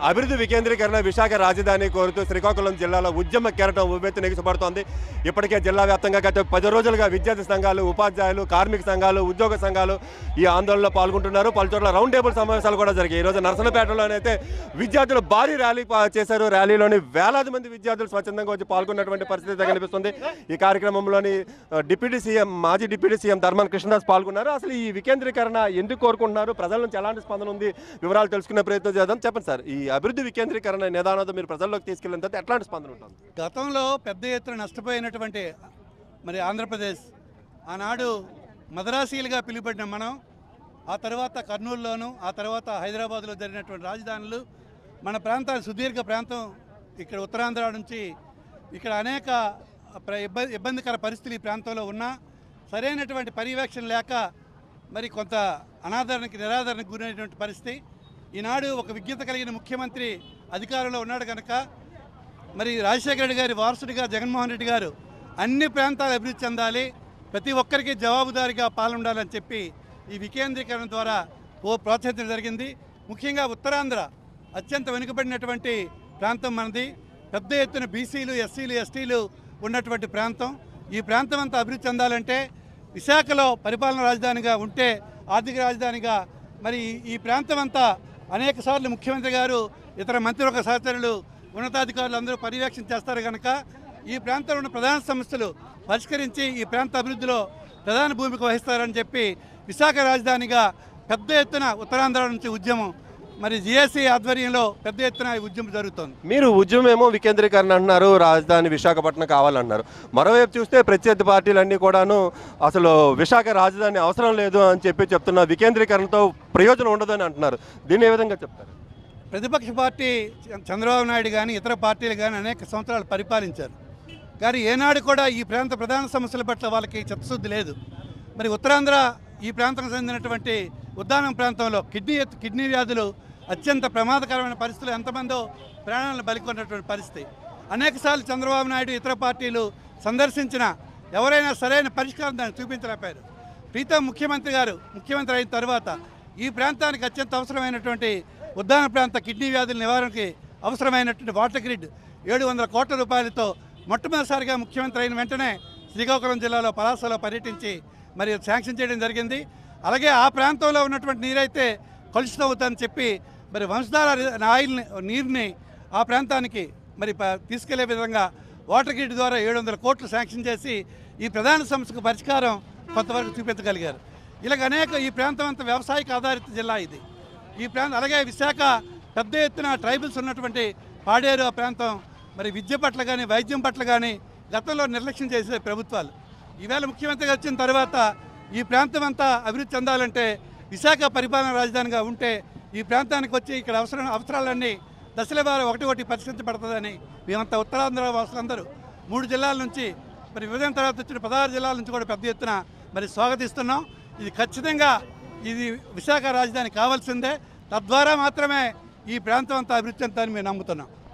అభివృద్ధి వికేంద్రీకరణ విశాఖ రాజధాని కోరుతూ శ్రీకాకుళం జిల్లాలో ఉద్యమ కెరటం ఉవ్వెత్తున ఎగిసిపడుతోంది ఇప్పటికే జిల్లా వ్యాప్తంగా గత పది రోజులుగా విద్యార్థి సంఘాలు ఉపాధ్యాయులు కార్మిక సంఘాలు ఉద్యోగ సంఘాలు ఈ ఆందోళనలో పాల్గొంటున్నారు పలు చోట్ల రౌండ్ టేబుల్ సమావేశాలు కూడా జరిగాయి ఈ రోజు నర్సనపేటలోనైతే విద్యార్థులు భారీ ర్యాలీ పా- చేశారు ర్యాలీలోని వేలాది మంది విద్యార్థులు స్వచ్ఛందంగా వచ్చి పాల్గొన్నటువంటి పరిస్థితి కనిపిస్తుంది ఈ కార్యక్రమంలోని ఆ, డిప్యూటీ సీఎం మాజీ డిప్యూటీ సీఎం ధర్మన్ కృష్ణదాస్ పాల్గొన్నారు అసలు ఈ వికేంద్రీకరణ ఎందుకు కోరుకుంటున్నారు ప్రజల నుంచి ఎలాంటి స్పందన ఉంది వివరాలు తెలుసుకునే ప్రయత్నం చేద్దాం చెప్పండి సార్ ఈ అభివృద్ధి వికేంద్రీకరణ నిదానంతో మీరు ప్రజల్లోకి తీసుకెళ్ళిన తర్వాత ఎట్లాంటి స్పందన ఉంటుంది గతంలో పెద్ద ఎత్తున నష్టపోయినటువంటి మరి ఆంధ్రప్రదేశ్ ఆనాడు మదరాసీలుగా పిలువబడిన మనం ఆ తర్వాత కర్నూలులోను ఆ తర్వాత హైదరాబాద్లో జరిగినటువంటి రాజధానులు మన ప్రాంతాలు సుదీర్ఘ ప్రాంతం ఇక్కడ ఉత్తరాంధ్ర నుంచి ఇక్కడ అనేక ప్ర- ఇబ్బ- ఇబ్బందికర పరిస్థితులు ఈ ప్రాంతంలో ఉన్నా సరైనటువంటి పర్యవేక్షణ లేక మరి కొంత అనాదరణకి నిరాదరణకు గురైనటువంటి పరిస్థితి ఈనాడు ఒక విజ్ఞత కలిగిన ముఖ్యమంత్రి అధికారంలో ఉన్నాడు కనుక మరి రాజశేఖర రెడ్డి గారి వారసుడిగా జగన్మోహన్ రెడ్డి గారు అన్ని ప్రాంతాలు అభివృద్ధి చెందాలి ప్రతి ఒక్కరికి జవాబుదారీగా పాలన ఉండాలని చెప్పి ఈ వికేంద్రీకరణ ద్వారా ఓ ప్రోత్సహించడం జరిగింది ముఖ్యంగా ఉత్తరాంధ్ర అత్యంత వెనుకబడినటువంటి ప్రాంతం మనది పెద్ద ఎత్తున బీసీలు ఎస్సీలు ఎస్టీలు ఉన్నటువంటి ప్రాంతం ఈ ప్రాంతం అంతా అభివృద్ధి చెందాలంటే విశాఖలో పరిపాలన రాజధానిగా ఉంటే ఆర్థిక రాజధానిగా మరి ఈ- ఈ ప్రాంతం అంతా అనేక సార్లు ముఖ్యమంత్రి గారు ఇతర మంత్రివర్గ సహచరులు ఉన్నతాధికారులు అందరూ పర్యవేక్షణ చేస్తారు కనుక ఈ ప్రాంతంలో ఉన్న ప్రధాన సమస్యలు పరిష్కరించి ఈ ప్రాంత అభివృద్ధిలో ప్రధాన భూమిక వహిస్తారని చెప్పి విశాఖ రాజధానిగా పెద్ద ఎత్తున ఉత్తరాంధ్ర నుంచి ఉద్యమం మరి జిఎస్సి ఆధ్వర్యంలో పెద్ద ఎత్తున ఈ ఉద్యమం జరుగుతోంది మీరు ఉద్యమం ఏమో వికేంద్రీకరణ అంటున్నారు రాజధాని విశాఖపట్నం కావాలన్నారు మరోవైపు చూస్తే ప్రత్యర్థి పార్టీలన్నీ కూడాను అసలు విశాఖ రాజధాని అవసరం లేదు అని చెప్పి చెప్తున్న వికేంద్రీకరణతో ప్రయోజనం ఉండదని అంటున్నారు దీన్ని ఏ విధంగా చెప్తారు ప్రతిపక్ష పార్టీ చ- చంద్రబాబు నాయుడు కానీ ఇతర పార్టీలు కానీ అనేక సంవత్సరాలు పరిపాలించారు కానీ ఏనాడు కూడా ఈ ప్రాంత ప్రధాన సమస్యల పట్ల వాళ్ళకి చిత్తశుద్ధి లేదు మరి ఉత్తరాంధ్ర ఈ ప్రాంతం చెందినటువంటి ఉద్దానం ప్రాంతంలో కిడ్నీ ఎత్తు- కిడ్నీ వ్యాధులు అత్యంత ప్రమాదకరమైన పరిస్థితులు ఎంతమందో ప్రాణాలను బలికొన్నటువంటి పరిస్థితి అనేకసార్లు చంద్రబాబు నాయుడు ఇతర పార్టీలు సందర్శించిన ఎవరైనా సరైన పరిష్కారం దాన్ని చూపించలేకపోయారు ప్రీతం ముఖ్యమంత్రి గారు ముఖ్యమంత్రి అయిన తర్వాత ఈ ప్రాంతానికి అత్యంత అవసరమైనటువంటి ఉద్దాన ప్రాంత కిడ్నీ వ్యాధుల నివారణకి అవసరమైనటువంటి వాటర్ గ్రిడ్ ఏడు వందల కోట్ల రూపాయలతో మొట్టమొదటిసారిగా ముఖ్యమంత్రి అయిన వెంటనే శ్రీకాకుళం జిల్లాలో పలాసలో పర్యటించి మరి శాంక్షన్ చేయడం జరిగింది అలాగే ఆ ప్రాంతంలో ఉన్నటువంటి నీరైతే కలుషితం అవుతుందని చెప్పి మరి వంశధార ఆయిల్ని నీరుని ఆ ప్రాంతానికి మరి ప- తీసుకెళ్లే విధంగా వాటర్ గ్రిడ్ ద్వారా ఏడు వందల కోట్లు శాంక్షన్ చేసి ఈ ప్రధాన సమస్యకు పరిష్కారం కొంతవరకు చూపించగలిగారు ఇలాగ అనేక ఈ ప్రాంతం అంతా వ్యవసాయక ఆధారిత జిల్లా ఇది ఈ ప్రాంతం అలాగే విశాఖ పెద్ద ఎత్తున ట్రైబల్స్ ఉన్నటువంటి పాడేరు ఆ ప్రాంతం మరి విద్య పట్ల కానీ వైద్యం పట్ల కానీ గతంలో నిర్లక్ష్యం చేసే ప్రభుత్వాలు ఈవేళ ముఖ్యమంత్రిగా వచ్చిన తర్వాత ఈ ప్రాంతం అంతా అభివృద్ధి చెందాలంటే విశాఖ పరిపాలన రాజధానిగా ఉంటే ఈ ప్రాంతానికి వచ్చి ఇక్కడ అవసరం అవసరాలన్నీ దశల వారు ఒకటి ఒకటి పరిష్కరించబడుతుందని మేమంతా ఉత్తరాంధ్ర వాసులందరూ మూడు జిల్లాల నుంచి మరి విభజన తర్వాత వచ్చిన పదహారు జిల్లాల నుంచి కూడా పెద్ద ఎత్తున మరి స్వాగతిస్తున్నాం ఇది ఖచ్చితంగా ఇది విశాఖ రాజధాని కావాల్సిందే తద్వారా మాత్రమే ఈ ప్రాంతం అంతా అభివృద్ధి చెందుతారని మేము నమ్ముతున్నాం